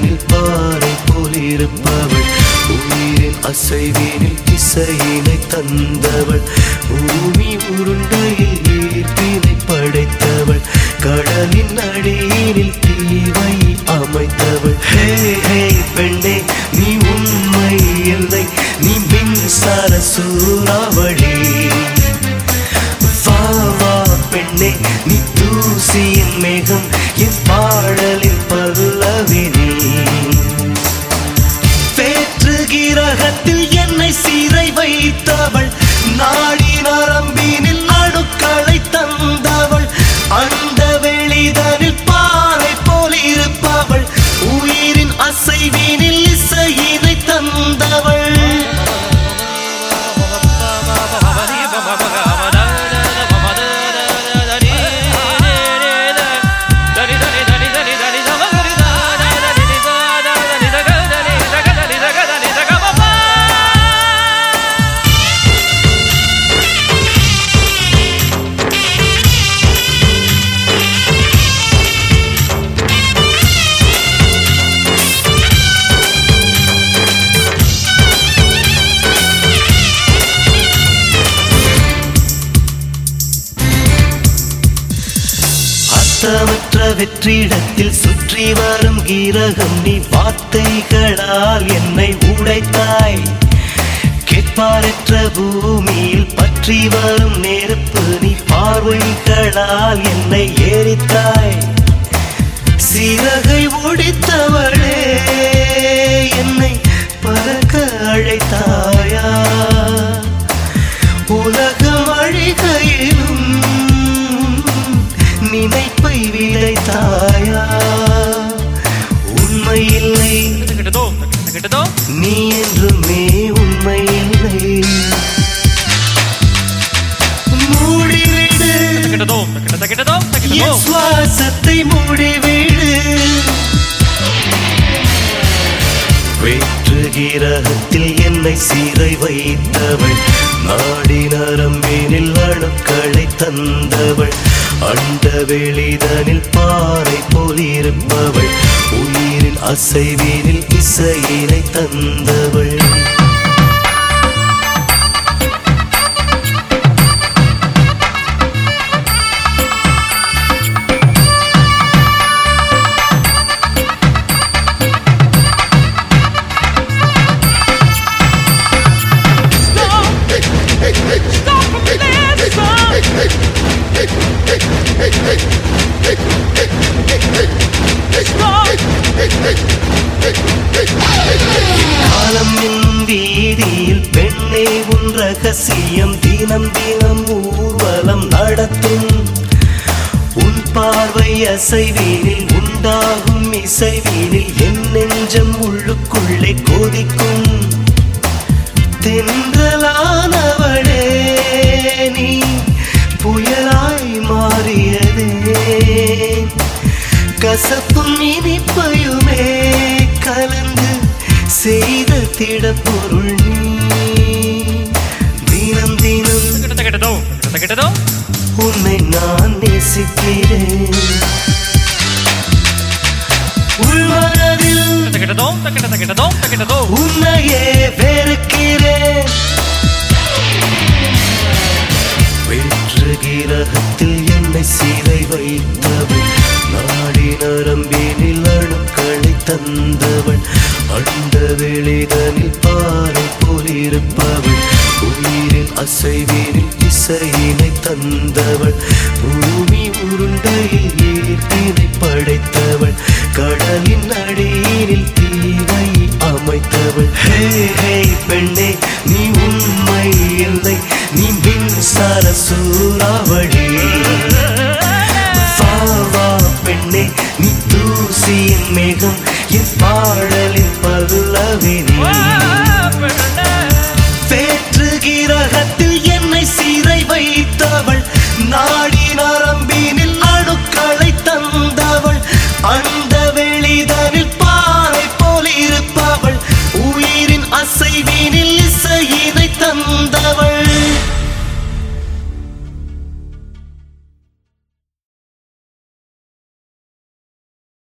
வெளிதனில் பாறை போல் இருப்பவள் உயிரின் அசைவினில் இசையினை தந்தவள் பூமி உருண்டையில் ஈர்ப்பினை படைத்தவள் கடலின் அடியினில் தீவை அமைத்தவள் ஹே ஹே பெண்ணே நீ உண்மை இல்லை நீ மின்சார சூறாவளி வா வா பெண்ணே நீ தூசியின் மேகம் என் பாடலின் பல்லவினி வேற்று கிரகத்தில் என்னை சிறை வைத்தவள் நாடி நரம்பினில் அணுக்களை தந்தவள் அந்த வெளிதனில் பாறை போல் இருப்பவள் உயிரின் அசைவினில் இசையினை தந்தவள் அர்த்தமற்ற வெற்றிடத்தில் சுற்றி வரும் கீரகம் நீ வார்த்தைகளால் என்னை உடைத்தாய் கேட்பாரற்ற பூமியில் பற்றி வரும் நெருப்பு நீ பார்வைகளால் என்னை ஏறித்தாய் சிறகை ஒடித்தவளே என்னை பறக்க அழைத்தாயா உலகம் அழிகையிலும் நினைப்பை விளைத்தாயா உண்மை இல்லை நீ என்றுமே உண்மை இல்லை மூடிவிடு என் சுவாசத்தை மூடிவிடு வேற்று கிரகத்தில் என்னை சிறை வைத்தவள் நாடி நரம்பினில் அணுக்களை தந்தவள் அண்ட வெளிதனில் பாறை போல் இருப்பவள் உயிரின் அசைவினில் இசையினை தந்தவள் காலம் என்னும் வீதியில் பெண்ணே உன் ரகசியம் தினம் தினம் ஊர்வலம் நடத்தும் உன் பார்வை அசைவீனில் உண்டாகும் இசைவீனில் என் நெஞ்சம் உள்ளுக்குள்ளே கொதிக்கும் தென்றலானவளே நீ புயலாய் மாறியதே கசப்பும் இனிப்பையுமே கலந்து செய்த திடப்பொருள் நீ தினம் தினம் உன்னை நான் நேசிக்கிறேன் உள்மனதில் உன்னையே வெறுக்கிறேன் வெற்று கிரகத்தில் என்னை சிறை வைத்தவள் நாடி நரம்பினில் அணுக்களை தந்தவள் அண்ட வெளிதனில் பாறை போல் இருப்பவள் உயிரின் அசைவினில் இசையினை தந்தவள் பூமி உருண்டையில் ஈர்ப்பினை படைத்தவள் கடலின் அடியினில் தீவை அமைத்தவள் ஹே ஹே பெண்ணே நீ உண்மை இல்லை நீ மின்சார சூறாவளி வா வா பெண்ணே நீ தூசியின் மேகம் என் பாடலின் பல்லவினி வேற்று கிரகத்தில் என்னை சிறை வைத்தவள் நாடி